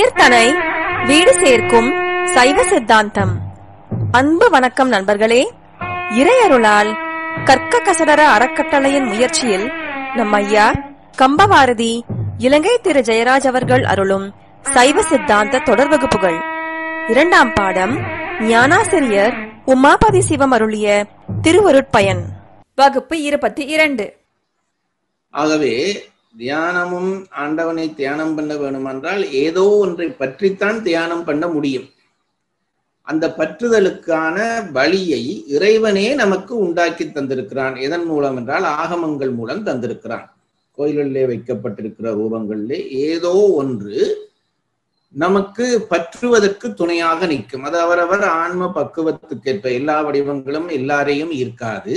உயிர்தனை வீடு சேர்க்கும் சைவ சித்தாந்தம் அன்பு வணக்கம் நண்பர்களே இறையருளால் கற்க கசடர அறக்கட்டளையின் முயற்சியில் நம் ஐயா கம்பவாரதி இலங்கை திரு ஜெயராஜ் அவர்கள் அருளும் சைவ சித்தாந்த தொடர் வகுப்புகள் இரண்டாம் பாடம் ஞானாசிரியர் உமாபதி சிவம் அருளிய திருவருட்பயன் வகுப்பு இருபத்தி இரண்டு ஆகவே தியானமும் ஆண்டவனை தியானம் பண்ண வேணுமென்றால் ஏதோ ஒன்றை பற்றித்தான் தியானம் பண்ண முடியும் அந்த பற்றுதலுக்கான வழியை இறைவனே நமக்கு உண்டாக்கி தந்திருக்கிறான் எதன் மூலம் என்றால் ஆகமங்கள் மூலம் தந்திருக்கிறான் கோயிலிலே வைக்கப்பட்டிருக்கிற ரூபங்களிலே ஏதோ ஒன்று நமக்கு பற்றுவதற்கு துணையாக நிற்கும் அது அவரவர் ஆன்ம பக்குவத்துக்கேற்ப எல்லா வடிவங்களும் எல்லாரையும் ஈர்க்காது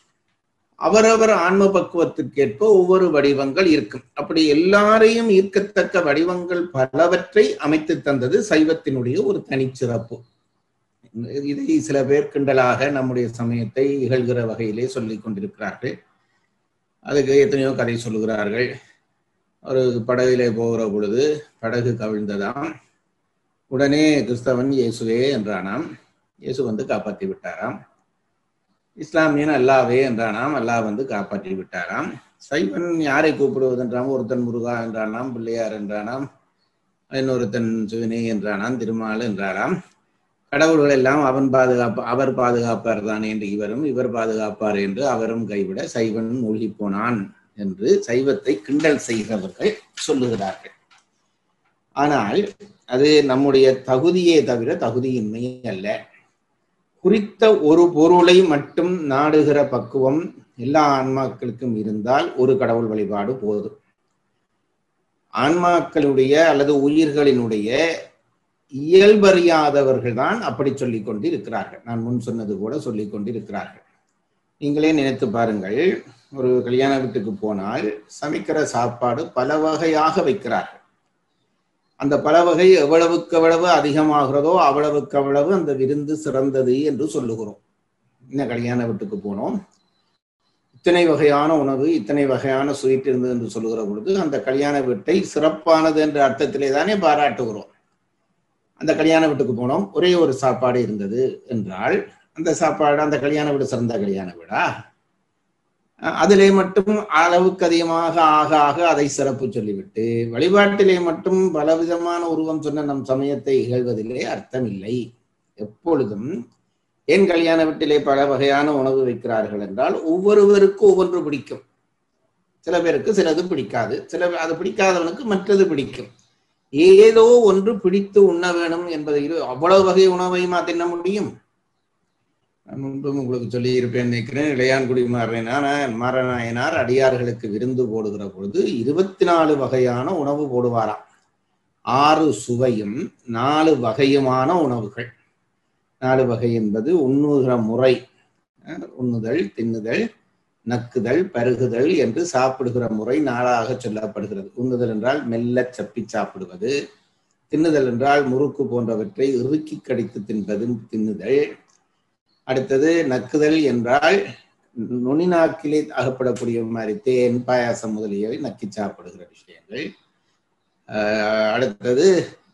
அவரவர் ஆன்ம பக்குவத்திற்கேற்ப ஒவ்வொரு வடிவங்கள் இருக்கும் அப்படி எல்லாரையும் ஈர்க்கத்தக்க வடிவங்கள் பலவற்றை அமைத்து தந்தது சைவத்தினுடைய ஒரு தனிச்சிறப்பு இதை சில பேர் கிண்டலாக நம்முடைய சமயத்தை இகழ்கிற வகையிலே சொல்லிக் கொண்டிருக்கிறார்கள் அதுக்கு எத்தனையோ கதை சொல்லுகிறார்கள் ஒரு படகிலே போகிற பொழுது படகு கவிழ்ந்ததாம் உடனே கிறிஸ்தவன் இயேசுவே என்றானாம் இயேசு வந்து காப்பாற்றி விட்டாராம் இஸ்லாமியன் அல்லாவே என்றானாம் அல்லாஹ் வந்து காப்பாற்றி விட்டாராம் சைவன் யாரை கூப்பிடுவதென்றாம் ஒருத்தன் முருகா என்றானாம் பிள்ளையார் என்றானாம் இன்னொருத்தன் சிவனே என்றானாம் திருமால் என்றாராம் கடவுள்கள் எல்லாம் அவன் பாதுகாப்பு அவர் பாதுகாப்பார் தான் என்று இவரும் இவர் பாதுகாப்பார் என்று அவரும் கைவிட சைவன் மூழ்கி போனான் என்று சைவத்தை கிண்டல் செய்கிறவர்கள் சொல்லுகிறார்கள் ஆனால் அது நம்முடைய தகுதியே தவிர தகுதியின்மை அல்ல குறித்த ஒரு பொருளை மட்டும் நாடுகிற பக்குவம் எல்லா ஆன்மாக்களுக்கும் இருந்தால் ஒரு கடவுள் வழிபாடு போதும் ஆன்மாக்களுடைய அல்லது உயிர்களினுடைய இயல்பறியாதவர்கள் தான் அப்படி சொல்லிக் கொண்டு இருக்கிறார்கள் நான் முன் சொன்னது கூட சொல்லிக் கொண்டு இருக்கிறார்கள் நீங்களே நினைத்து பாருங்கள் ஒரு கல்யாண வீட்டுக்கு போனால் சமைக்கிற சாப்பாடு பல வகையாக வைக்கிறார்கள் அந்த பல வகை எவ்வளவுக்கு எவ்வளவு அதிகமாகிறதோ அவ்வளவுக்கு அவ்வளவு அந்த விருந்து சிறந்தது என்று சொல்லுகிறோம் இன்னும் கல்யாண வீட்டுக்கு போனோம் இத்தனை வகையான உணவு இத்தனை வகையான ஸ்வீட் இருந்தது என்று சொல்லுகிற பொழுது அந்த கல்யாண வீட்டை சிறப்பானது என்ற அர்த்தத்திலே தானே பாராட்டுகிறோம் அந்த கல்யாண வீட்டுக்கு போனோம் ஒரே ஒரு சாப்பாடு இருந்தது என்றால் அந்த சாப்பாடு அந்த கல்யாண வீடு சிறந்த கல்யாண வீடா அதிலே மட்டும் அளவுக்கு அதிகமாக ஆக ஆக அதை சிறப்பு சொல்லிவிட்டு வழிபாட்டிலே மட்டும் பலவிதமான உருவம் சொன்ன நம் சமயத்தை இகழ்வதிலே அர்த்தம் இல்லை எப்பொழுதும் ஏன் கல்யாண வீட்டிலே பல வகையான உணவு வைக்கிறார்கள் என்றால் ஒவ்வொருவருக்கும் ஒவ்வொன்று பிடிக்கும் சில பேருக்கு சிலது பிடிக்காது சில அது பிடிக்காதவனுக்கு மற்றது பிடிக்கும் ஏதோ ஒன்று பிடித்து உண்ண வேணும் என்பதை அவ்வளவு வகை உணவையுமா தின்ன முடியும் நான் முன்பும் உங்களுக்கு சொல்லி இருப்பேன் நினைக்கிறேன் இளையான்குடி மாறனார் மாறநாயனார் அடியார்களுக்கு விருந்து போடுகிற பொழுது இருபத்தி நாலு வகையான உணவு போடுவாராம் ஆறு சுவையும் நாலு வகையுமான உணவுகள் நாலு வகை என்பது உண்ணுகிற முறை உண்ணுதல் தின்னுதல் நக்குதல் பருகுதல் என்று சாப்பிடுகிற முறை நாளாக சொல்லப்படுகிறது உண்ணுதல் என்றால் மெல்ல சப்பி சாப்பிடுவது தின்னுதல் என்றால் முறுக்கு போன்றவற்றை இறுக்கி கடித்து தின்பது தின்னுதல் அடுத்தது நக்குதல் என்றால் நுனிநாக்கிலே அகப்படக்கூடிய மாதிரி தேன் பாயாசம் முதலியவை நக்கி சாப்பிடுகிற விஷயங்கள் அடுத்தது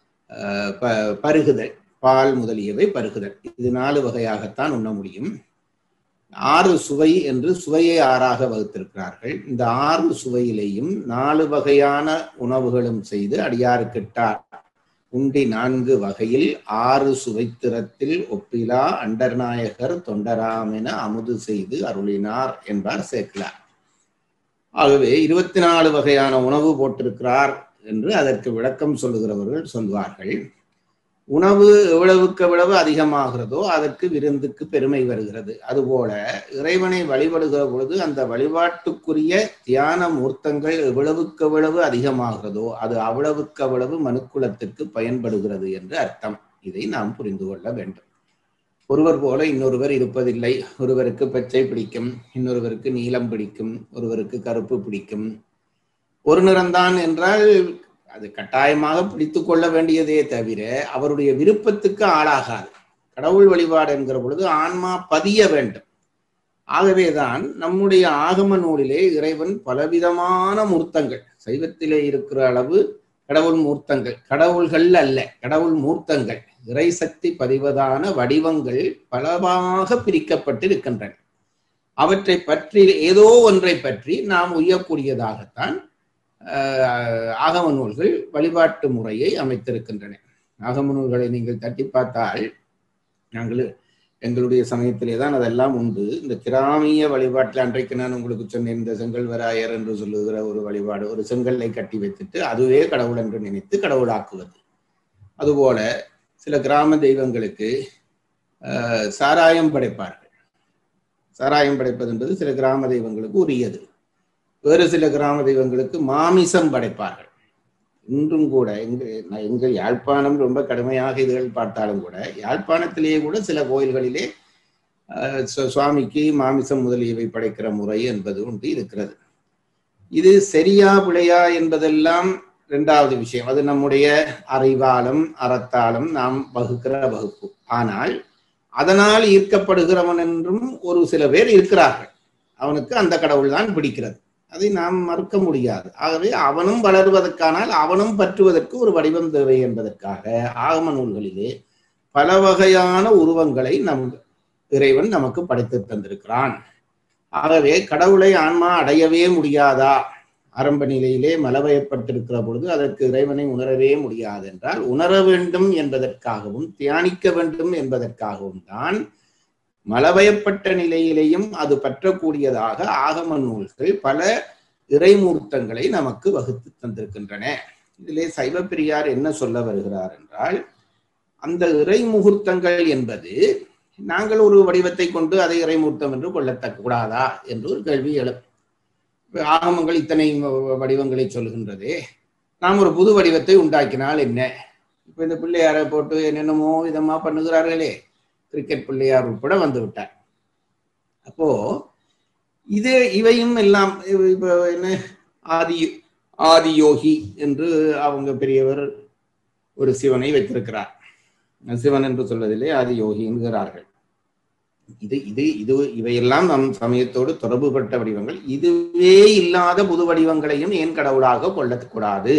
பருகுதல் பால் முதலியவை பருகுதல் இது நாலு வகையாகத்தான் உண்ண முடியும் ஆறு சுவை என்று சுவையை ஆறாக வகுத்திருக்கிறார்கள் இந்த ஆறு சுவையிலேயும் நாலு வகையான உணவுகளும் செய்து அடியாருக்கிட்டார் உண்டி நான்கு வகையில் ஆறு சுவைத்திரத்தில் ஒப்பிலா அண்டர்நாயகர் தொண்டராம் என அமுது செய்து அருளினார் என்பார் சேக்கிலார் ஆகவே இருபத்தி நாலு வகையான உணவு போட்டிருக்கிறார் என்று அதற்கு விளக்கம் சொல்லுகிறவர்கள் சொல்வார்கள் உணவு எவ்வளவுக்கு எவ்வளவு அதிகமாகிறதோ அதற்கு விருந்துக்கு பெருமை வருகிறது அதுபோல இறைவனை வழிபடுகிற பொழுது அந்த வழிபாட்டுக்குரிய தியான மூர்த்தங்கள் எவ்வளவுக்கு எவ்வளவு அதிகமாகிறதோ அது அவ்வளவுக்கு அவ்வளவு மனுக்குலத்திற்கு பயன்படுகிறது என்று அர்த்தம் இதை நாம் புரிந்து கொள்ள வேண்டும் ஒருவர் போல இன்னொருவர் இருப்பதில்லை ஒருவருக்கு பச்சை பிடிக்கும் இன்னொருவருக்கு நீலம் பிடிக்கும் ஒருவருக்கு கருப்பு பிடிக்கும் ஒரு நிறம்தான் என்றால் அது கட்டாயமாக பிடித்து கொள்ள வேண்டியதே தவிர அவருடைய விருப்பத்துக்கு ஆளாகாது கடவுள் வழிபாடு என்கிற பொழுது ஆன்மா பதிய வேண்டும் ஆகவேதான் நம்முடைய ஆகம நூலிலே இறைவன் பலவிதமான மூர்த்தங்கள் சைவத்திலே இருக்கிற அளவு கடவுள் மூர்த்தங்கள் கடவுள்கள் அல்ல கடவுள் மூர்த்தங்கள் இறைசக்தி பதிவதான வடிவங்கள் பலவாக பிரிக்கப்பட்டு இருக்கின்றன அவற்றை பற்றி ஏதோ ஒன்றை பற்றி நாம் உய்யக்கூடியதாகத்தான் ஆஹ், ஆகம நூல்கள் வழிபாட்டு முறையை அமைத்திருக்கின்றன ஆகம நூல்களை நீங்கள் தட்டி பார்த்தால் நாங்கள் எங்களுடைய சமயத்திலே தான் அதெல்லாம் உண்டு இந்த கிராமிய வழிபாட்டில் அன்றைக்கு நான் உங்களுக்கு சொன்னேன் இந்த செங்கல்வராயர் என்று சொல்லுகிற ஒரு வழிபாடு ஒரு செங்கல்லை கட்டி வைத்துட்டு அதுவே கடவுள் என்று நினைத்து கடவுளாக்குவது அதுபோல சில கிராம தெய்வங்களுக்கு ஆஹ், சாராயம் படைப்பார்கள் சாராயம் படைப்பது என்பது சில கிராம தெய்வங்களுக்கு உரியது வேறு சில கிராம தெய்வங்களுக்கு மாமிசம் படைப்பார்கள் இன்றும் கூட எங்க நான் எங்க யாழ்ப்பாணம் ரொம்ப கடுமையாக இதுகள் பார்த்தாலும் கூட யாழ்ப்பாணத்திலேயே கூட சில கோயில்களிலே ஆஹ், சு- சுவாமிக்கு மாமிசம் முதலியவை படைக்கிற முறை என்பது ஒன்று இருக்கிறது இது சரியா பிழையா என்பதெல்லாம் இரண்டாவது விஷயம் அது நம்முடைய அறிவாலும் அறத்தாலும் நாம் வகுக்கிற வகுப்பு ஆனால் அதனால் ஈர்க்கப்படுகிறவன் என்றும் ஒரு சில பேர் இருக்கிறார்கள் அவனுக்கு அந்த கடவுள் தான் பிடிக்கிறது அதை நாம் மறுக்க முடியாது ஆகவே அவனும் வளருவதற்கானால் அவனும் பற்றுவதற்கு ஒரு வடிவம் தேவை என்பதற்காக ஆகம நூல்களிலே பல வகையான உருவங்களை நம் இறைவன் நமக்கு படைத்து தந்திருக்கிறான் ஆகவே கடவுளை ஆன்மா அடையவே முடியாதா ஆரம்ப நிலையிலே மலவயப்பட்டிருக்கிற பொழுது அதற்கு இறைவனை உணரவே முடியாது என்றால் உணர வேண்டும் என்பதற்காகவும் தியானிக்க வேண்டும் என்பதற்காகவும் தான் மலவயப்பட்ட நிலையிலேயும் அது பற்றக்கூடியதாக ஆகம நூல்கள் பல இறைமூர்த்தங்களை நமக்கு வகுத்து தந்திருக்கின்றன இதிலே சைவ பெரியார் என்ன சொல்ல வருகிறார் என்றால் அந்த இறைமுகூர்த்தங்கள் என்பது நாங்கள் ஒரு வடிவத்தை கொண்டு அதை இறைமூர்த்தம் என்று கொள்ளத்தக்க கூடாதா என்று ஒரு கேள்வி எழும் இப்ப ஆகமங்கள் இத்தனை வ- வடிவங்களை சொல்கின்றதே நாம் ஒரு புது வடிவத்தை உண்டாக்கினால் என்ன இப்ப இந்த பிள்ளையாரை போட்டு என்னென்னமோ விதமா பண்ணுகிறார்களே கிரிக்கெட் பிள்ளையார் உட்பட வந்து விட்டார் அப்போ இது இவையும் எல்லாம் இவ- இப்ப என்ன ஆதி ஆதியோகி என்று அவங்க பெரியவர் ஒரு சிவனை வைத்திருக்கிறார் சிவன் என்று சொல்வதிலே ஆதியோகி என்கிறார்கள் இது இது இது இவையெல்லாம் நம் சமயத்தோடு தொடர்புபட்ட வடிவங்கள் இதுவே இல்லாத புது வடிவங்களையும் ஏன் கடவுளாக கொள்ளக்கூடாது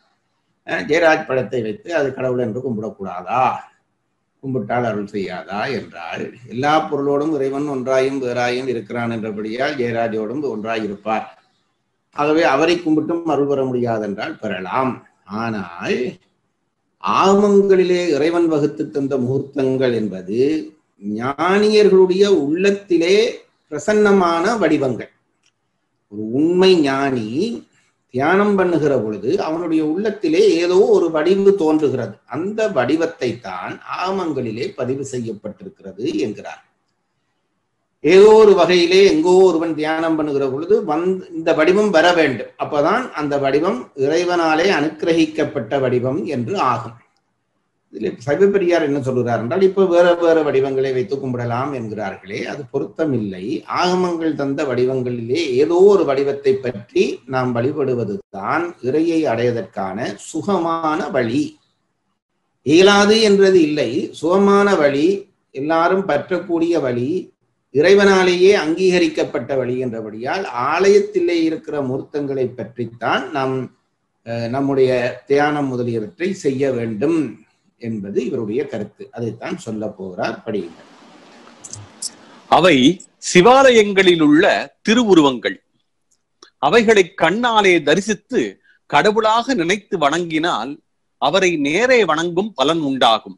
அஹ் ஜெயராஜ் படத்தை வைத்து அது கடவுள் என்று கும்பிடக்கூடாதா கும்பிட்டால் அருள் செய்யாதா என்றால் எல்லா பொருளோடும் இறைவன் ஒன்றாயும் வேறாயும் இருக்கிறான் என்றபடியால் ஜெயராஜோடும் ஒன்றாய் இருப்பார் ஆகவே அவரை கும்பிட்டும் அருள் பெற முடியாதென்றால் பெறலாம் ஆனால் ஆகமங்களிலே இறைவன் வகுத்து தந்த முகூர்த்தங்கள் என்பது ஞானியர்களுடைய உள்ளத்திலே பிரசன்னமான வடிவங்கள் ஒரு உண்மை ஞானி தியானம் பண்ணுகிற பொழுது அவனுடைய உள்ளத்திலே ஏதோ ஒரு வடிவு தோன்றுகிறது அந்த வடிவத்தை தான் ஆகமங்களிலே பதிவு செய்யப்பட்டிருக்கிறது என்கிறார் ஏதோ ஒரு வகையிலே எங்கோ ஒருவன் தியானம் பண்ணுகிற பொழுது வந்து இந்த வடிவம் வர வேண்டும் அப்பதான் அந்த வடிவம் இறைவனாலே அனுக்கிரகிக்கப்பட்ட வடிவம் என்று ஆகும் இதில் சைவப்பெரியார் என்ன சொல்கிறார் என்றால் இப்ப வேற வேற வடிவங்களை வைத்து கும்பிடலாம் என்கிறார்களே அது பொருத்தமில்லை ஆகமங்கள் தந்த வடிவங்களிலே ஏதோ ஒரு வடிவத்தை பற்றி நாம் வழிபடுவது தான் இறையை அடைவதற்கான சுகமான வழி இயலாது என்றது இல்லை சுகமான வழி எல்லாரும் பற்றக்கூடிய வழி இறைவனாலேயே அங்கீகரிக்கப்பட்ட வழி என்றபடியால் ஆலயத்திலே இருக்கிற மூர்த்தங்களை பற்றித்தான் நாம் அஹ், நம்முடைய தியானம் முதலியவற்றை செய்ய வேண்டும் என்பது இவருடைய கருத்து அதைத்தான் சொல்ல போகிறார் படியுங்கள் அவை சிவாலயங்களில் உள்ள திருவுருவங்கள் அவைகளை கண்ணாலே தரிசித்து கடவுளாக நினைத்து வணங்கினால் அவரை நேரே வணங்கும் பலன் உண்டாகும்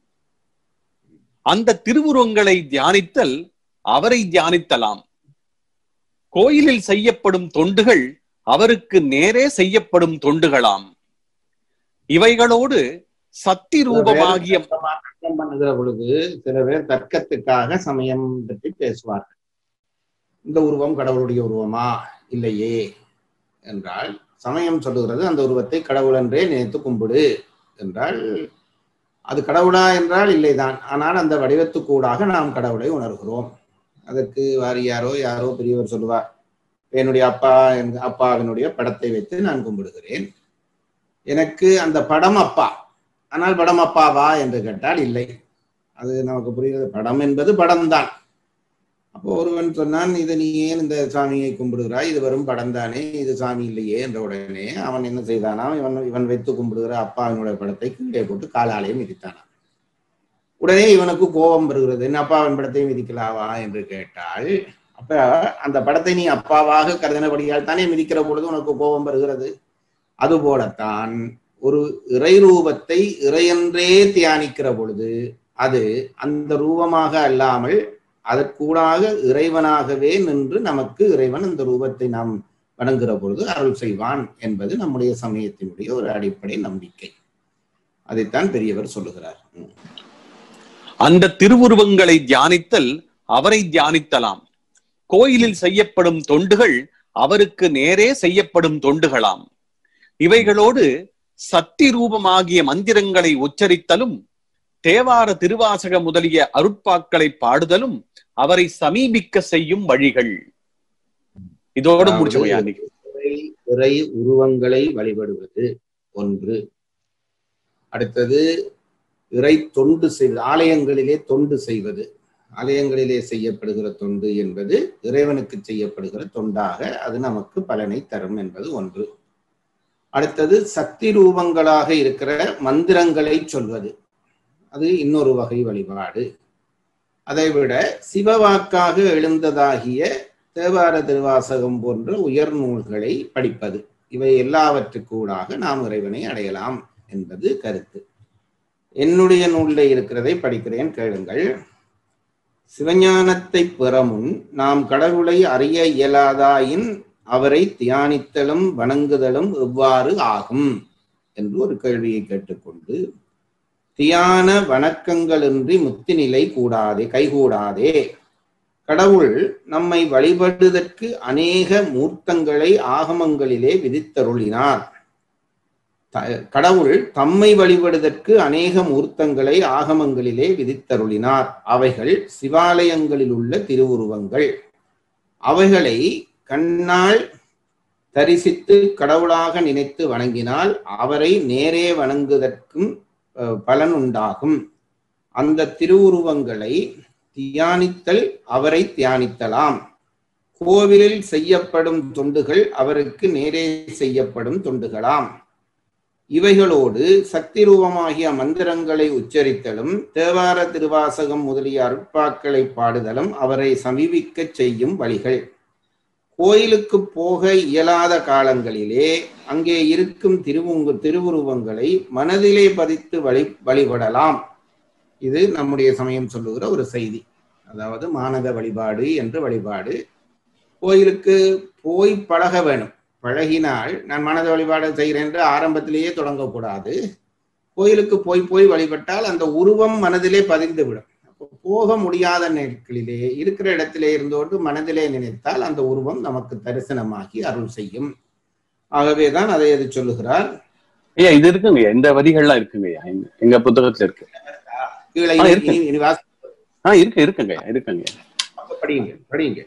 அந்த திருவுருவங்களை தியானித்தல் அவரை தியானித்தலாம் கோயிலில் செய்யப்படும் தொண்டுகள் அவருக்கு நேரே செய்யப்படும் தொண்டுகளாம் இவைகளோடு சக்தி ரூபமாகிய தர்க்கம் பண்ணுகிற பொழுது சில பேர் தர்க்கத்துக்காக சமயம் பற்றி பேசுவார்கள் இந்த உருவம் கடவுளுடைய உருவமா இல்லையே என்றால் சமயம் சொல்லுகிறது அந்த உருவத்தை கடவுள் என்றே நினைத்து கும்பிடு என்றால் அது கடவுளா என்றால் இல்லைதான் ஆனால் அந்த வடிவத்துக்கூடாக நாம் கடவுளை உணர்கிறோம் அதற்கு வாரியாரோ யாரோ பெரியவர் சொல்லுவார் என்னுடைய அப்பா என் அப்பாவினுடைய படத்தை வைத்து நான் கும்பிடுகிறேன் எனக்கு அந்த படம் அப்பா ஆனால் படம் அப்பாவா என்று கேட்டால் இல்லை அது நமக்கு புரிகிறது படம் என்பது படம்தான் அப்போ ஒருவன் சொன்னான் இது நீ ஏன் இந்த சாமியை கும்பிடுகிறாய் இது வெறும் படம் தானே இது சாமி இல்லையே என்ற உடனே அவன் என்ன செய்தானாம் இவன் இவன் வைத்து கும்பிடுகிற அப்பாவினுடைய படத்தை கீழே போட்டு காலாலையும் மிதித்தானாம் உடனே இவனுக்கு கோபம் வருகிறது என்ன அப்பாவின் படத்தையும் மிதிக்கலாவா என்று கேட்டால் அப்ப அந்த படத்தை நீ அப்பாவாக கருதினபடியால் தானே மிதிக்கிற பொழுது உனக்கு கோபம் வருகிறது அதுபோலத்தான் ஒரு இறை ரூபத்தை இறையென்றே தியானிக்கிற பொழுது அது அந்த ரூபமாக அல்லாமல் அதற்கூடாக இறைவனாகவே நின்று நமக்கு இறைவன் அந்த ரூபத்தை நாம் வணங்குகிற பொழுது அருள் செய்வான் என்பது நம்முடைய சமயத்தினுடைய ஒரு அடிப்படை நம்பிக்கை அதைத்தான் பெரியவர் சொல்லுகிறார் ம். அந்த திருவுருவங்களை தியானித்தல் அவரை தியானித்தலாம் கோயிலில் செய்யப்படும் தொண்டுகள் அவருக்கு நேரே செய்யப்படும் தொண்டுகளாம் இவைகளோடு சக்தி ரூபமாகிய மந்திரங்களை உச்சரித்தலும் தேவார திருவாசக முதலிய அருட்பாக்களை பாடுதலும் அவரை சமீபிக்க செய்யும் வழிகள் இதோடு முடிச்சு போய் அன்னைக்கு இறை இறை உருவங்களை வழிபடுவது ஒன்று அடுத்தது இறை தொண்டு செய்வது ஆலயங்களிலே தொண்டு செய்வது ஆலயங்களிலே செய்யப்படுகிற தொண்டு என்பது இறைவனுக்கு செய்யப்படுகிற தொண்டாக அது நமக்கு பலனை தரும் என்பது ஒன்று அடுத்தது சக்தி ரூபங்களாக இருக்கிற மந்திரங்களை சொல்வது அது இன்னொரு வகை வழிபாடு அதைவிட சிவவாக்காக எழுந்ததாகிய தேவார திருவாசகம் போன்ற உயர் நூல்களை படிப்பது இவை எல்லாவற்றுக்கூடாக நாம் இறைவனை அடையலாம் என்பது கருத்து என்னுடைய நூலில் இருக்கிறதை படிக்கிறேன் கேளுங்கள் சிவஞானத்தை பெறமுன் நாம் கடவுளை அறிய இயலாதாயின் அவரை தியானித்தலும் வணங்குதலும் எவ்வாறு ஆகும் என்று ஒரு கேள்வியை கேட்டுக்கொண்டு தியான வணக்கங்களின்றி முத்திநிலை கூடாதே கைகூடாதே கடவுள் நம்மை வழிபடுவதற்கு அநேக மூர்த்தங்களை ஆகமங்களிலே விதித்தருளினார் த- கடவுள் தம்மை வழிபடுவதற்கு அநேக மூர்த்தங்களை ஆகமங்களிலே விதித்தருளினார் அவைகள் சிவாலயங்களில் உள்ள திருவுருவங்கள் அவைகளை கண்ணால் தரிசித்து கடவுளாக நினைத்து வணங்கினால் அவரை நேரே வணங்குவதற்கும் அஹ், பலன் உண்டாகும் அந்த திருவுருவங்களை தியானித்தல் அவரை தியானித்தலாம் கோவிலில் செய்யப்படும் தொண்டுகள் அவருக்கு நேரே செய்யப்படும் தொண்டுகளாம் இவைகளோடு சக்தி ரூபமாகிய மந்திரங்களை உச்சரித்தலும் தேவார திருவாசகம் முதலிய அருட்பாக்களை பாடுதலும் அவரை சமீபிக்கச் செய்யும் வழிகள் கோயிலுக்கு போக இயலாத காலங்களிலே அங்கே இருக்கும் திருவுங்கு திருவுருவங்களை மனதிலே பதித்து வழி வழிபடலாம் இது நம்முடைய சமயம் சொல்லுகிற ஒரு செய்தி அதாவது மானத வழிபாடு என்று வழிபாடு கோயிலுக்கு போய் பழக வேணும் பழகினால் நான் மனத வழிபாடு செய்கிறேன் என்று ஆரம்பத்திலேயே தொடங்கக்கூடாது கோயிலுக்கு போய் போய் வழிபட்டால் அந்த உருவம் மனதிலே பதிந்து விடும் அப்போ போக முடியாத நாட்களிலே இருக்கிற இடத்திலே இருந்தோடு மனதிலே நினைத்தால் அந்த உருவம் நமக்கு தரிசனமாகி அருள் செய்யும் ஆகவேதான் அதை அது சொல்லுகிறார் ஐயா இது இருக்குங்கய்யா இந்த வரிகள்லாம் இருக்குங்கய்யா எங்க எங்க புத்தகத்துல இருக்கு கீழே ஆ, இனி- இருக்கு. இனி- இனி வாசி- ஆ இருக்கு இருக்குங்கய்யா இருக்குங்கய்யா படியுங்க படியுங்க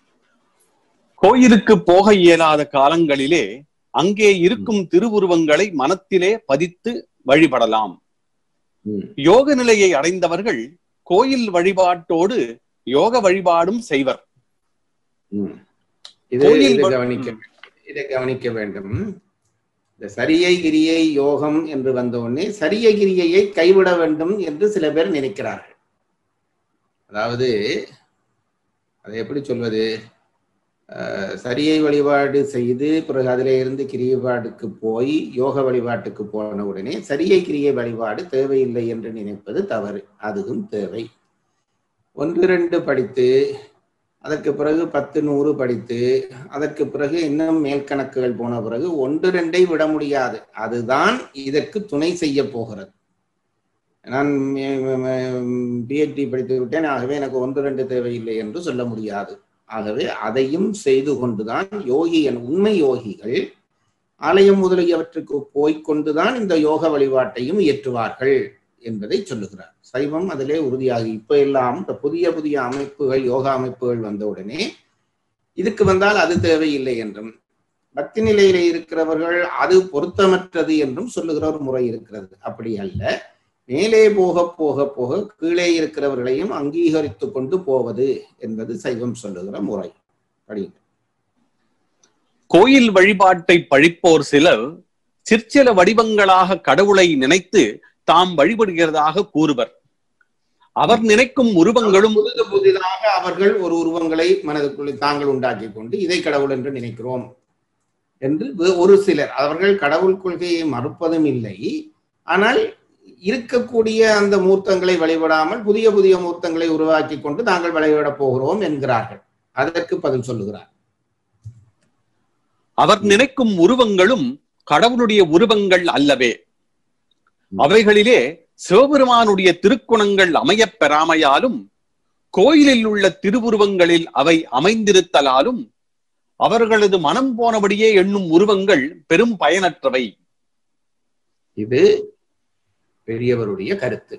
கோயிலுக்கு போக இயலாத காலங்களிலே அங்கே இருக்கும் திருவுருவங்களை மனத்திலே பதித்து வழிபடலாம் ம். யோக நிலையை அடைந்தவர்கள் கோயில் வழிபாட்டோடு யோக வழிபாடும் செய்வர் ம். இது கோயில் இது வ- கவனிக்க இதை கவனிக்க வேண்டும் இந்த சரியை கிரியை யோகம் என்று வந்த உடனே சரிய கிரியையை கைவிட வேண்டும் என்று சில பேர் நினைக்கிறார்கள் அதாவது அதை எப்படி சொல்வது அஹ், சரியை வழிபாடு செய்து பிறகு அதிலே இருந்து கிரியைபாடுக்கு போய் யோக வழிபாட்டுக்கு போன உடனே சரியை கிரியை வழிபாடு தேவையில்லை என்று நினைப்பது தவறு அதுவும் தேவை ஒன்று ரெண்டு படித்து அதற்கு பிறகு பத்து நூறு படித்து அதற்கு பிறகு இன்னும் மேல்கணக்குகள் போன பிறகு ஒன்று ரெண்டை விட முடியாது அதுதான் இதற்கு துணை செய்ய போகிறது நான் பிஹெச்டி படித்து விட்டேன் ஆகவே எனக்கு ஒன்று ரெண்டு தேவையில்லை என்று சொல்ல முடியாது ஆகவே அதையும் செய்து கொண்டுதான் யோகி என் உண்மை யோகிகள் ஆலயம் முதலியவற்றுக்கு போய்க்கொண்டுதான் இந்த யோக வழிபாட்டையும் இயற்றுவார்கள் என்பதை சொல்லுகிறார் சைவம் அதிலே உறுதியாகி இப்ப எல்லாம் இந்த புதிய புதிய அமைப்புகள் யோகா அமைப்புகள் வந்தவுடனே இதுக்கு வந்தால் அது தேவையில்லை என்றும் பக்தி நிலையில இருக்கிறவர்கள் அது பொருத்தமற்றது என்றும் சொல்லுகிற ஒரு முறை இருக்கிறது அப்படி அல்ல மேலே போக போக போக கீழே இருக்கிறவர்களையும் அங்கீகரித்து கொண்டு போவது என்பது சைவம் சொல்லுகிற முறை படியுங்க கோயில் வழிபாட்டை பழிப்போர் சிலர் சிற்சில வடிவங்களாக கடவுளை நினைத்து தாம் வழிபடுகிறதாக கூறுவர் அவர் நினைக்கும் உருவங்களும் புதிது புதிதாக அவர்கள் ஒரு உருவங்களை மனதுக்குள்ளே தாங்கள் உண்டாக்கி கொண்டு இதை கடவுள் என்று நினைக்கிறோம் என்று வே- ஒரு சிலர் அவர்கள் கடவுள் கொள்கையை மறுப்பதும் இல்லை ஆனால் இருக்கக்கூடிய அந்த மூர்த்தங்களை வழிபடாமல் புதிய புதிய மூர்த்தங்களை உருவாக்கி கொண்டு தாங்கள் வழிபடப் போகிறோம் என்கிறார்கள் அதற்கு பதில் சொல்லுகிறார் அவர் நினைக்கும் உருவங்களும் கடவுளுடைய உருவங்கள் அல்லவே அவைகளிலே சிவபெருமானுடைய திருக்குணங்கள் அமையப் பெறாமையாலும் கோயிலில் உள்ள திருவுருவங்களில் அவை அமைந்திருத்தலாலும் அவர்களது மனம் போனபடியே எண்ணும் உருவங்கள் பெரும் பயனற்றவை இது பெரியவருடைய கருத்து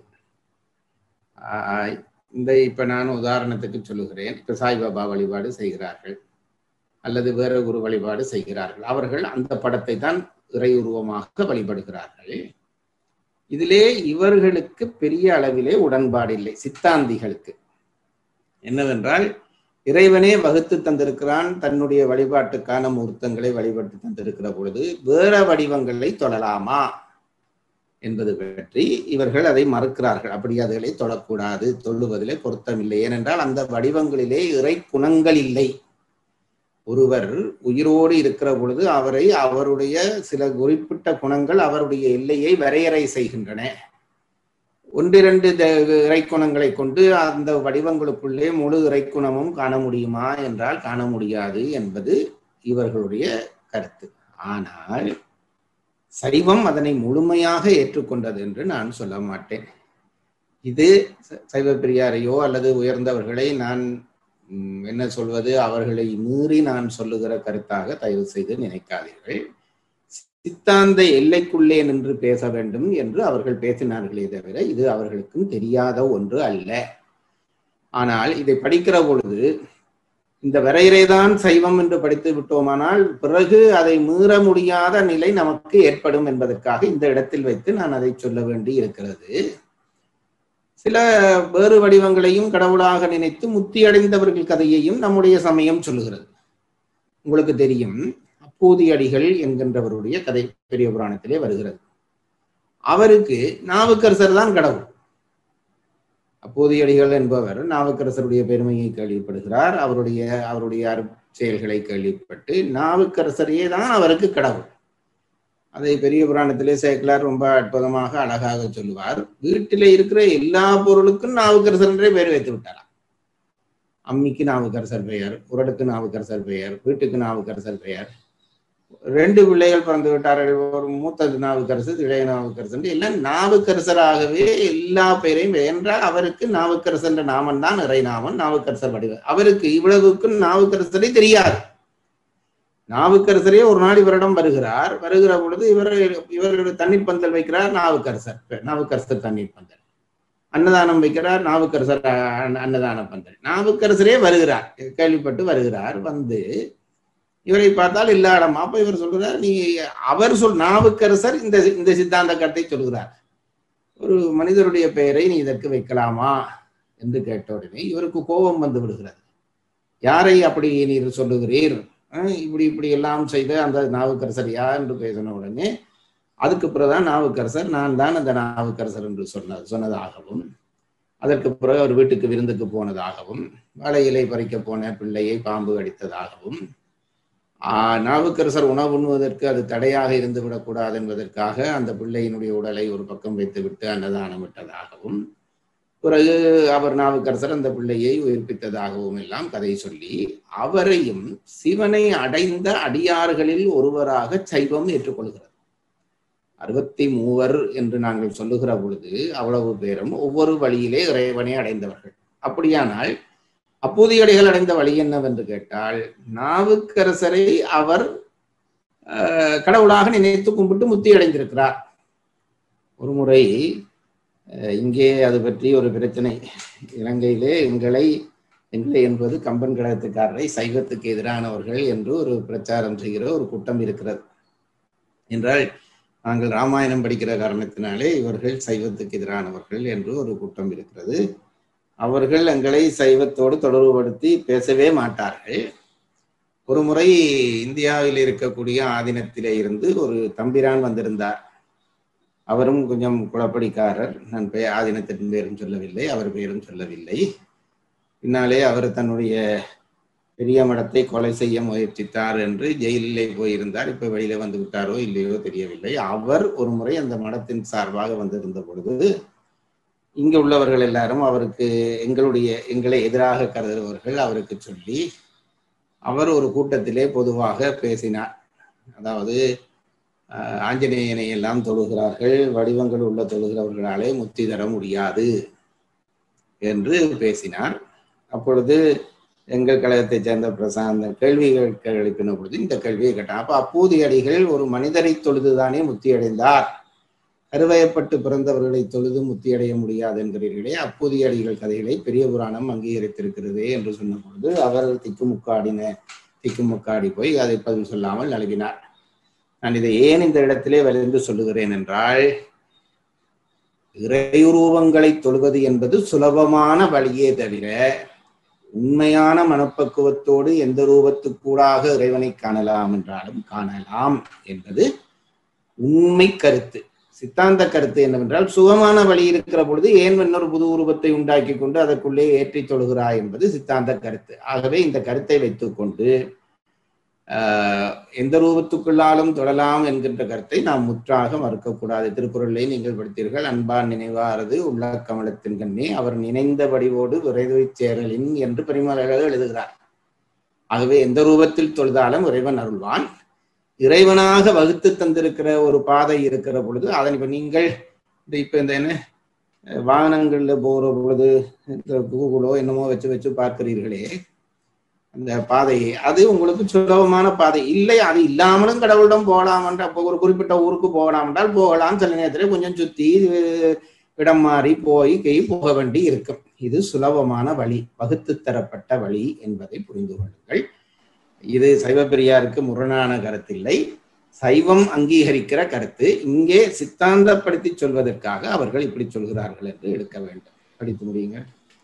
ஆஹ் இந்த இப்ப நான் உதாரணத்துக்கு சொல்லுகிறேன் இப்ப சாய்பாபா வழிபாடு செய்கிறார்கள் அல்லது வேற ஒரு வழிபாடு செய்கிறார்கள் அவர்கள் அந்த படத்தை தான் இறை உருவமாக வழிபடுகிறார்கள் இதிலே இவர்களுக்கு பெரிய அளவிலே உடன்பாடு இல்லை சித்தாந்திகளுக்கு என்னவென்றால் இறைவனே வகுத்து தந்திருக்கிறான் தன்னுடைய வழிபாட்டுக்கான மூர்த்தங்களை வழிபட்டு தந்திருக்கிற பொழுது வேற வடிவங்களை தொழலாமா என்பது பற்றி இவர்கள் அதை மறுக்கிறார்கள் அப்படி அதுகளை தொழக்கூடாது தொழுவதிலே பொருத்தமில்லை ஏனென்றால் அந்த வடிவங்களிலே இறை குணங்கள் இல்லை ஒருவர் உயிரோடு இருக்கிற பொழுது அவரை அவருடைய சில குறிப்பிட்ட குணங்கள் அவருடைய எல்லையை வரையறை செய்கின்றன ஒன்றிரண்டு த- இறைக்குணங்களை கொண்டு அந்த வடிவங்களுக்குள்ளே முழு இறைக்குணமும் காண முடியுமா என்றால் காண முடியாது என்பது இவர்களுடைய கருத்து ஆனால் சைவம் அதனை முழுமையாக ஏற்றுக்கொண்டது என்று நான் சொல்ல மாட்டேன் இது ச- சைவ பெரியாரையோ அல்லது உயர்ந்தவர்களை நான் ம், என்ன சொல்வது அவர்களை மீறி நான் சொல்லுகிற கருத்தாக தயவு செய்து நினைக்காதீர்கள் சித்தாந்த எல்லைக்குள்ளே நின்று பேச வேண்டும் என்று அவர்கள் பேசினார்களே தவிர இது அவர்களுக்கும் தெரியாத ஒன்று அல்ல ஆனால் இதை படிக்கிற பொழுது இந்த வரையறைதான் சைவம் என்று படித்து விட்டோமானால் பிறகு அதை மீற முடியாத நிலை நமக்கு ஏற்படும் என்பதற்காக இந்த இடத்தில் வைத்து நான் அதை சொல்ல வேண்டி இருக்கிறது சில வேறு வடிவங்களையும் கடவுளாக நினைத்து முத்தி அடைந்தவர்கள் கதையையும் நம்முடைய சமயம் சொல்லுகிறது உங்களுக்கு தெரியும் அப்பூதியடிகள் என்கின்றவருடைய கதை பெரிய புராணத்திலே வருகிறது அவருக்கு நாவுக்கரசர் தான் கடவுள் அப்போதியடிகள் என்பவர் நாவுக்கரசருடைய பெருமையை கேள்விப்படுகிறார் அவருடைய அவருடைய அருட் செயல்களை கேள்விப்பட்டு நாவுக்கரசரையே தான் அவருக்கு கடவுள் அதை பெரிய புராணத்திலே சேக்கலார் ரொம்ப அற்புதமாக அழகாக சொல்லுவார் வீட்டிலே இருக்கிற எல்லா பொருளுக்கும் நாவுக்கரசர் என்றே பெயர் வைத்து விட்டாராம் அம்மிக்கு நாவுக்கரசர் பெயர் உரடுக்கு நாவுக்கரசர் பெயர் வீட்டுக்கு நாவுக்கரசர் பெயர் ரெண்டு பிள்ளைகள் பிறந்து விட்டார்கள் ஒரு மூத்தது நாவுக்கரசர் இளைய நாவுக்கரசர் எல்லாம் நாவுக்கரசராகவே எல்லா பெயரையும் என்றால் அவருக்கு நாவுக்கரசர் என்ற நாமம் தான் இறைநாமம் நாவுக்கரசர் வடிவம் அவருக்கு இவ்வளவுக்கும் நாவுக்கரசரை தெரியாது நாவுக்கரசரே ஒரு நாள் இவரிடம் வருகிறார் வருகிற பொழுது இவர் இவர் தண்ணீர் பந்தல் வைக்கிறார் நாவுக்கரசர் நாவுக்கரசர் தண்ணீர் பந்தல் அன்னதானம் வைக்கிறார் நாவுக்கரசர் அஹ், அன்னதான பந்தல் நாவுக்கரசரே வருகிறார் கேள்விப்பட்டு வருகிறார் வந்து இவரை பார்த்தால் இல்ல இடம் அப்ப இவர் சொல்கிறார் நீ அவர் சொல் நாவுக்கரசர் இந்த இந்த சித்தாந்த கருத்தை சொல்கிறார் ஒரு மனிதருடைய பெயரை நீ இதற்கு வைக்கலாமா என்று கேட்ட உடனே இவருக்கு கோபம் வந்து விடுகிறது யாரை அப்படி நீர் சொல்லுகிறீர் அஹ் இப்படி இப்படி எல்லாம் செய்த அந்த நாவுக்கரசர் யார் என்று பேசின உடனே அதுக்கு பிறகுதான் நாவுக்கரசர் நான் தான் அந்த நாவுக்கரசர் என்று சொன்ன சொன்னதாகவும் அதற்கு பிறகு அவர் வீட்டுக்கு விருந்துக்கு போனதாகவும் வாழை இலை பறிக்க போன பிள்ளையை பாம்பு அடித்ததாகவும் ஆஹ் நாவுக்கரசர் உணவு உண்ணுவதற்கு அது தடையாக இருந்து விடக்கூடாது என்பதற்காக அந்த பிள்ளையினுடைய உடலை ஒரு பக்கம் வைத்துவிட்டு அன்னதானம் விட்டதாகவும் பிறகு அவர் நாவுக்கரசர் அந்த பிள்ளையை உயிர்ப்பித்ததாகவும் எல்லாம் கதை சொல்லி அவரையும் சிவனை அடைந்த அடியார்களில் ஒருவராக சைவம் ஏற்றுக்கொள்கிறது அறுபத்தி மூவர் என்று நாங்கள் சொல்லுகிற பொழுது அவ்வளவு பேரும் ஒவ்வொரு வழியிலே இறைவனை அடைந்தவர்கள் அப்படியானால் அப்போதையடிகள் அடைந்த வழி என்னவென்று கேட்டால் நாவுக்கரசரை அவர் அஹ், கடவுளாக நினைத்து கும்பிட்டு முத்தி அடைந்திருக்கிறார் ஒரு முறை அஹ், இங்கே அது பற்றி ஒரு பிரச்சனை இலங்கையிலே எங்களை எங்களை என்பது கம்பன் கழகத்துக்காரரை சைவத்துக்கு எதிரானவர்கள் என்று ஒரு பிரச்சாரம் செய்கிற ஒரு கூட்டம் இருக்கிறது என்றால் நாங்கள் ராமாயணம் படிக்கிற காரணத்தினாலே இவர்கள் சைவத்துக்கு எதிரானவர்கள் என்று ஒரு கூட்டம் இருக்கிறது அவர்கள் எங்களை சைவத்தோடு தொடர்புபடுத்தி பேசவே மாட்டார்கள் ஒரு முறை இந்தியாவில் இருக்கக்கூடிய ஆதீனத்திலே இருந்து ஒரு தம்பிரான் வந்திருந்தார் அவரும் கொஞ்சம் குழப்படிக்காரர் நான் பெயர் ஆதீனத்தின் பேரும் சொல்லவில்லை அவர் பெயரும் சொல்லவில்லை பின்னாலே அவர் தன்னுடைய பெரிய மடத்தை கொலை செய்ய முயற்சித்தார் என்று ஜெயிலிலே போயிருந்தார் இப்ப வெளியில வந்து விட்டாரோ இல்லையோ தெரியவில்லை அவர் ஒரு முறை அந்த மடத்தின் சார்பாக வந்திருந்த பொழுது இங்க உள்ளவர்கள் எல்லாரும் அவருக்கு எங்களுடைய எங்களை எதிராக கருதுபவர்கள் அவருக்கு சொல்லி அவர் ஒரு கூட்டத்திலே பொதுவாக பேசினார் அதாவது ஆஹ், ஆஞ்சநேயனை எல்லாம் தொழுகிறார்கள் வடிவங்கள் உள்ள தொழுகிறவர்களாலே முக்தி தர முடியாது என்று பேசினார் அப்பொழுது எங்கள் கழகத்தைச் சேர்ந்த பிரசாந்த கேள்வி கேட்க எழுப்பின பொழுது இந்த கேள்வியை கேட்டான் அப்ப அப்பூதி அடிகள் ஒரு மனிதரை தொழுதுதானே முக்தி அடைந்தார் கருவயப்பட்டு பிறந்தவர்களை தொழுது முக்தி அடைய முடியாது என்கிறீர்களே அப்பூதி அடிகள் கதைகளை பெரிய புராணம் அங்கீகரித்திருக்கிறதே என்று சொன்ன பொழுது அவர் திக்குமுக்காடின திக்குமுக்காடி போய் அதை பதில் சொல்லாமல் நழுவினார் நான் இதை ஏன் இந்த இடத்திலே வலிந்து சொல்லுகிறேன் என்றால் இறையுருவங்களை தொழுவது என்பது சுலபமான வழியே தவிர உண்மையான மனப்பக்குவத்தோடு எந்த ரூபத்துக்கூடாக இறைவனை காணலாம் என்றாலும் காணலாம் என்பது உண்மை கருத்து சித்தாந்த கருத்து என்னவென்றால் சுகமான வழி இருக்கிற பொழுது ஏன் இன்னொரு புது உருவத்தை உண்டாக்கி கொண்டு அதற்குள்ளே ஏற்றி தொழுகிறாய் என்பது சித்தாந்த கருத்து ஆகவே இந்த கருத்தை வைத்துக்கொண்டு ஆஹ், எந்த ரூபத்துக்குள்ளாலும் தொழலாம் என்கின்ற கருத்தை நாம் முற்றாக மறுக்கக்கூடாது திருக்குறளை நீங்கள் படித்தீர்கள் அன்பான் நினைவாரது உள்ள கமலத்தின் கண்ணே அவர் நினைந்த வடிவோடு விரைவை சேரலின் என்று பெருமளவில் எழுதுகிறார் ஆகவே எந்த ரூபத்தில் தொழுதாலும் இறைவன் அருள்வான் இறைவனாக வகுத்து தந்திருக்கிற ஒரு பாதை இருக்கிற பொழுது அதன் இப்ப நீங்கள் இந்த இப்ப இந்த என்ன அஹ், வாகனங்கள்ல போற பொழுது இந்த கூகுளோ என்னமோ வச்சு வச்சு பார்க்கிறீர்களே அந்த பாதையை அது உங்களுக்கு சுலபமான பாதை இல்லை அது இல்லாமலும் கடவுளிடம் போகலாம் என்ற அப்போ ஒரு குறிப்பிட்ட ஊருக்கு போகலாம் என்றால் போகலாம் சில நேரத்தில் கொஞ்சம் சுத்தி அஹ், இடம் மாறி போய் கை போக வேண்டி இருக்கும் இது சுலபமான வழி வகுத்து தரப்பட்ட வழி என்பதை புரிந்து கொள்ளுங்கள் இது சைவ பெரியாருக்கு முரணான கருத்தில்லை சைவம் அங்கீகரிக்கிற கருத்து இங்கே சித்தாந்தப்படுத்தி சொல்வதற்காக அவர்கள் இப்படி சொல்கிறார்கள் என்று எடுக்க வேண்டும் படித்து முடியுங்க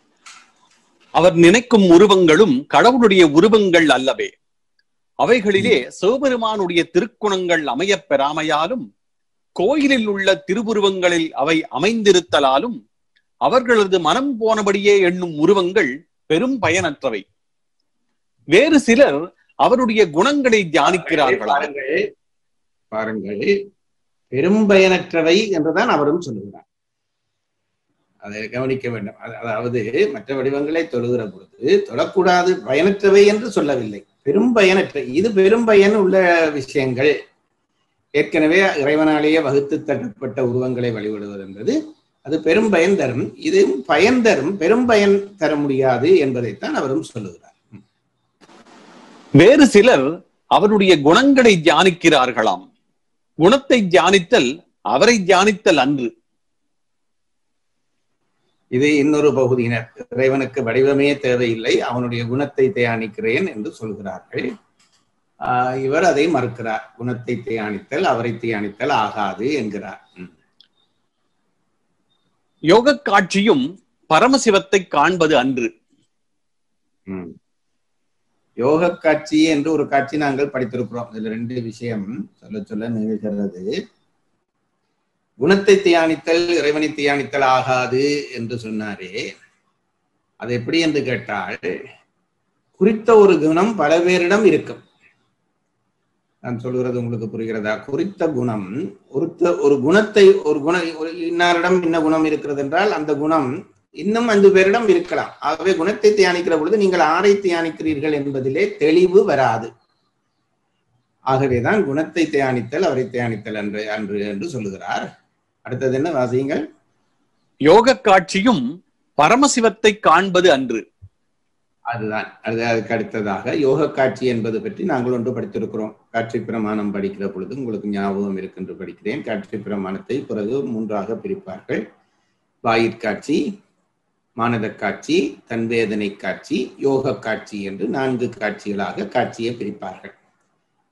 அவர் நினைக்கும் உருவங்களும் கடவுளுடைய உருவங்கள் அல்லவே அவைகளிலே சிவபெருமானுடைய திருக்குணங்கள் அமையப் பெறாமையாலும் கோயிலில் உள்ள திருவுருவங்களில் அவை அமைந்திருத்தலாலும் அவர்களது மனம் போனபடியே எண்ணும் உருவங்கள் பெரும் பயனற்றவை வேறு சிலர் அவருடைய குணங்களை தியானிக்கிறார்களா பாருங்கள் பாருங்கள் பெரும்பயனற்றவை என்றுதான் அவரும் சொல்லுகிறார் அதை கவனிக்க வேண்டும் அது- அதாவது மற்ற வடிவங்களை தொழுகிற பொழுது தொழக்கூடாது பயனற்றவை என்று சொல்லவில்லை பெரும்பயனற்ற இது பெரும்பயன் உள்ள விஷயங்கள் ஏற்கனவே இறைவனாலேயே வகுத்து தட்டப்பட்ட உருவங்களை வழிபடுவது என்பது அது பெரும் பயன் தரும் இது பயன் தரும் பெரும் பயன் தர முடியாது என்பதைத்தான் அவரும் சொல்லுகிறார் வேறு சிலர் அவருடைய குணங்களை தியானிக்கிறார்களாம் குணத்தை தியானித்தல் அவரை தியானித்தல் அன்று இது இன்னொரு பகுதியினர் இறைவனுக்கு வடிவமே தேவையில்லை அவனுடைய குணத்தை தியானிக்கிறேன் என்று சொல்கிறார்கள் ஆஹ் இவர் அதை மறுக்கிறார் குணத்தை தியானித்தல் அவரை தியானித்தல் ஆகாது என்கிறார் ம். யோக காட்சியும் பரமசிவத்தை காண்பது அன்று ம். யோக காட்சி என்று ஒரு காட்சி நாங்கள் படித்திருக்கிறோம் இதுல ரெண்டு விஷயம் சொல்ல சொல்ல நிகழ்கிறது குணத்தை தியானித்தல் இறைவனை தியானித்தல் ஆகாது என்று சொன்னாரே அது எப்படி என்று கேட்டால் குறித்த ஒரு குணம் பல பேரிடம் இருக்கும் நான் சொல்கிறது உங்களுக்கு புரிகிறதா குறித்த குணம் ஒருத்த ஒரு குணத்தை ஒரு குண ஒரு இன்னாரிடம் என்ன குணம் இருக்கிறது என்றால் அந்த குணம் இன்னும் அஞ்சு பேரிடம் இருக்கலாம் ஆகவே குணத்தை தியானிக்கிற பொழுது நீங்கள் ஆரை தியானிக்கிறீர்கள் என்பதிலே தெளிவு வராது ஆகவேதான் குணத்தை தியானித்தல் அவரை தியானித்தல் என்று அன்று என்று சொல்லுகிறார் அடுத்தது என்ன வாசியுங்கள் யோக காட்சியும் பரமசிவத்தை காண்பது அன்று அதுதான் அது அதுக்கு அடுத்ததாக யோக காட்சி என்பது பற்றி நாங்கள் ஒன்று படித்திருக்கிறோம் காட்சி பிரமாணம் படிக்கிற பொழுது உங்களுக்கு ஞாபகம் இருக்கின்று படிக்கிறேன் காட்சி பிரமாணத்தை பிறகு மூன்றாக பிரிப்பார்கள் வாயிற்காட்சி மானத காட்சி தன்வேதனை காட்சி யோக காட்சி என்று நான்கு காட்சிகளாக காட்சியை பிரிப்பார்கள்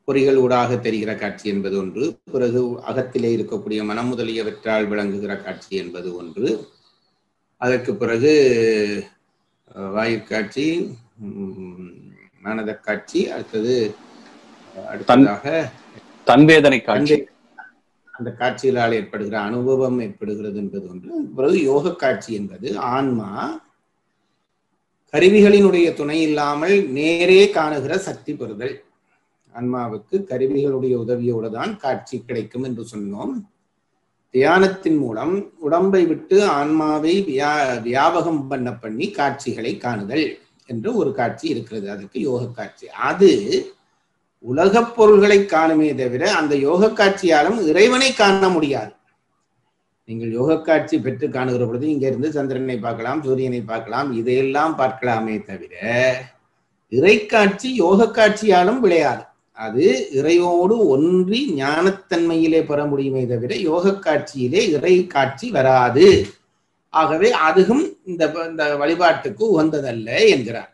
பொறிகள் ஊடாக தெரிகிற காட்சி என்பது ஒன்று பிறகு அகத்திலே இருக்கக்கூடிய மனம் முதலியவற்றால் விளங்குகிற காட்சி என்பது ஒன்று அதற்கு பிறகு அஹ், வாயுக்காட்சி உம், மனத காட்சி அடுத்தது அஹ், அடுத்ததாக தன்வேதனை காட்சி அந்த அந்த காட்சிகளால் ஏற்படுகிற அனுபவம் ஏற்படுகிறது என்பது ஒன்று பிறகு யோக காட்சி என்பது ஆன்மா கருவிகளினுடைய துணை இல்லாமல் நேரே காணுகிற சக்தி பெறுதல் ஆன்மாவுக்கு கருவிகளுடைய உதவியோடு தான் காட்சி கிடைக்கும் என்று சொன்னோம் தியானத்தின் மூலம் உடம்பை விட்டு ஆன்மாவை வியா வியாபகம் பண்ண பண்ணி காட்சிகளை காணுதல் என்று ஒரு காட்சி இருக்கிறது அதுக்கு யோக காட்சி அது உலகப் பொருள்களை காணுமே தவிர அந்த யோக காட்சியாலும் இறைவனை காண முடியாது நீங்கள் யோக காட்சி பெற்று காணுகிற பொழுது இங்க இருந்து சந்திரனை பார்க்கலாம் சூரியனை பார்க்கலாம் இதையெல்லாம் பார்க்கலாமே தவிர இறை காட்சி யோக காட்சியாலும் விளையாது அது இறையோடு ஒன்றி ஞானத்தன்மையிலே பெற முடியுமே தவிர யோக காட்சியிலே இறை காட்சி வராது ஆகவே அதுவும் இந்த இந்த வழிபாட்டுக்கு உகந்ததல்ல என்கிறார்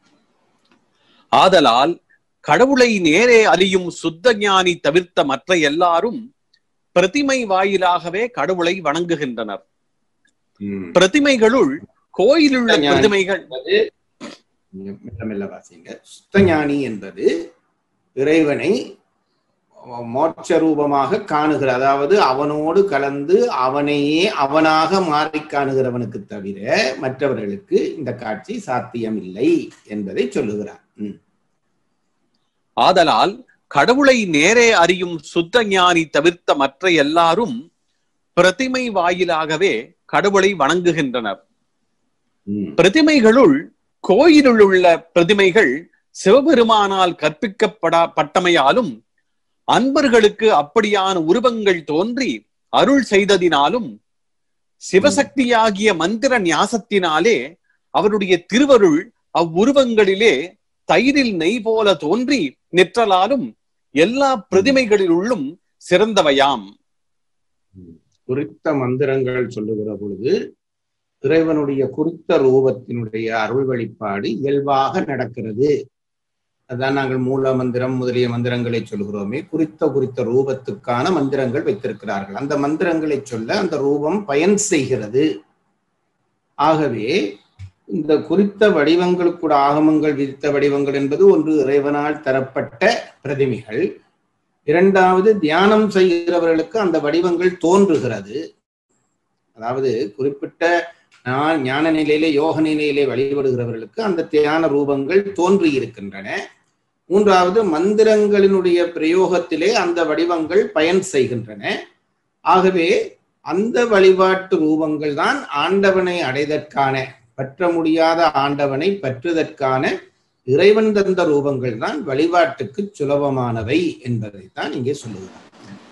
ஆதலால் கடவுளை நேரே அறியும் சுத்த ஞானி தவிர்த்த மற்ற எல்லாரும் பிரதிமை வாயிலாகவே கடவுளை வணங்குகின்றனர் பிரதிமைகளுள் கோயிலுள்ள சுத்த ஞானி. பிரதிமைகள் என்பது மெல்ல மெல்ல வாசிங்க சுத்தஞானி என்பது இறைவனை மோட்ச ரூபமாக காணுகிற அதாவது அவனோடு கலந்து அவனையே அவனாக மாறி காணுகிறவனுக்கு தவிர மற்றவர்களுக்கு இந்த காட்சி சாத்தியம் இல்லை என்பதை சொல்லுகிறார் ம். ஆதலால் கடவுளை நேரே அறியும் சுத்த ஞானி தவிர்த்த மற்ற எல்லாரும் பிரதிமை வாயிலாகவே கடவுளை வணங்குகின்றனர் ம். பிரதிமைகளுள் கோயிலுள் உள்ள பிரதிமைகள் சிவபெருமானால் கற்பிக்கப்படா பட்டமையாலும் அன்பர்களுக்கு அப்படியான உருவங்கள் தோன்றி அருள் செய்ததினாலும் சிவசக்தியாகிய மந்திர ஞாசத்தினாலே அவருடைய திருவருள் அவ்வுருவங்களிலே தயிரில் நெய் போல தோன்றி நிற்றலாலும் எல்லா பிரதிமைகளிலுள்ளும் சிறந்தவையாம் குறித்த மந்திரங்கள் சொல்லுகிற பொழுது இறைவனுடைய குறித்த ரூபத்தினுடைய அருள் வெளிப்பாடு இயல்பாக நடக்கிறது அதான் நாங்கள் மூல மந்திரம் முதலிய மந்திரங்களை சொல்கிறோமே குறித்த குறித்த ரூபத்துக்கான மந்திரங்கள் வைத்திருக்கிறார்கள் அந்த மந்திரங்களை சொல்ல அந்த ரூபம் பயன் செய்கிறது ஆகவே இந்த குறித்த வடிவங்களுக்கூட ஆகமங்கள் விதித்த வடிவங்கள் என்பது ஒன்று இறைவனால் தரப்பட்ட பிரதிமைகள் இரண்டாவது தியானம் செய்கிறவர்களுக்கு அந்த வடிவங்கள் தோன்றுகிறது அதாவது குறிப்பிட்ட நான் ஞான நிலையிலே யோக நிலையிலே வழிபடுகிறவர்களுக்கு அந்த தியான ரூபங்கள் தோன்றி இருக்கின்றன மூன்றாவது மந்திரங்களினுடைய பிரயோகத்திலே அந்த வடிவங்கள் பயன் செய்கின்றன ஆகவே அந்த வழிபாட்டு ரூபங்கள் தான் ஆண்டவனை அடைதற்கான பற்ற முடியாத ஆண்டவனை பற்றுதற்கான இறைவன் தந்த ரூபங்கள் தான் வழிபாட்டுக்கு சுலபமானவை என்பதைத்தான் இங்கே சொல்லுகிறார்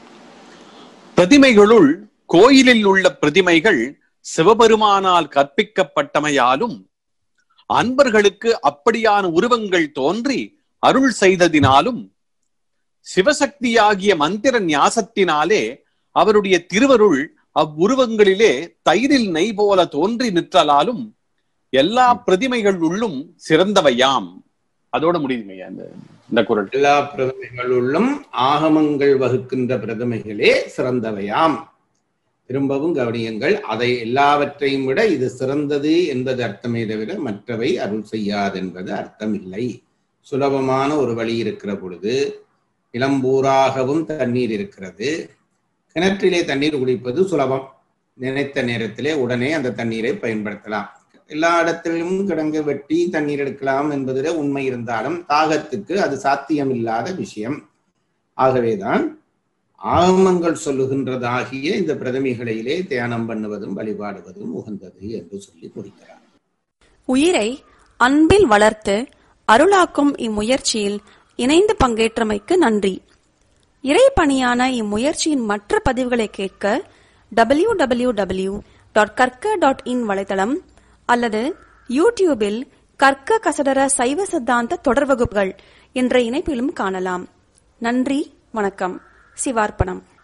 பிரதிமைகளுள் கோயிலில் உள்ள பிரதிமைகள் சிவபெருமானால் கற்பிக்கப்பட்டமையாலும் அன்பர்களுக்கு அப்படியான உருவங்கள் தோன்றி அருள் செய்ததினாலும் சிவசக்தியாகிய மந்திர ஞாசத்தினாலே அவருடைய திருவருள் அவ்வுருவங்களிலே தயிரில் நெய் போல தோன்றி நிற்றலாலும் எல்லா பிரதிமைகள் உள்ளும் சிறந்தவையாம் அதோட முடியுமையா இந்த இந்த குரல் எல்லா பிரதமைகளுள்ளும் ஆகமங்கள் வகுக்கின்ற பிரதமைகளே சிறந்தவையாம் திரும்பவும் கவனியுங்கள் அதை எல்லாவற்றையும் விட இது சிறந்தது என்பது அர்த்தமே தவிர மற்றவை அருள் செய்யாது என்பது அர்த்தம் இல்லை சுலபமான ஒரு வழி இருக்கிற பொழுது இளம்பூராகவும் தண்ணீர் இருக்கிறது கிணற்றிலே தண்ணீர் குடிப்பது சுலபம் நினைத்த நேரத்திலே உடனே அந்த தண்ணீரை பயன்படுத்தலாம் எல்லா இடத்திலும் கிடங்கு வெட்டி தண்ணீர் எடுக்கலாம் என்பதில் உண்மை இருந்தாலும் தாகத்துக்கு அது சாத்தியமில்லாத விஷயம் ஆகவேதான் ஆகமங்கள் சொல்லுகின்றதாகிய இந்த பிரதமிகளிலே தியானம் பண்ணுவதும் வழிபாடுவதும் உகந்தது என்று சொல்லி முடிக்கிறார் உயிரை அன்பில் வளர்த்து அருளாக்கும் இம்முயற்சியில் இணைந்து பங்கேற்றமைக்கு நன்றி இறைப்பணியான இம்முயற்சியின் மற்ற பதிவுகளை கேட்க டபிள்யூ டபிள்யூ டபிள்யூ டாட் கற்க டாட் இன் வலைத்தளம் அல்லது யூடியூபில் கற்க கசடர சைவ சித்தாந்த தொடர் வகுப்புகள் என்ற இணைப்பிலும் காணலாம் நன்றி வணக்கம் சிவார்ப்பணம்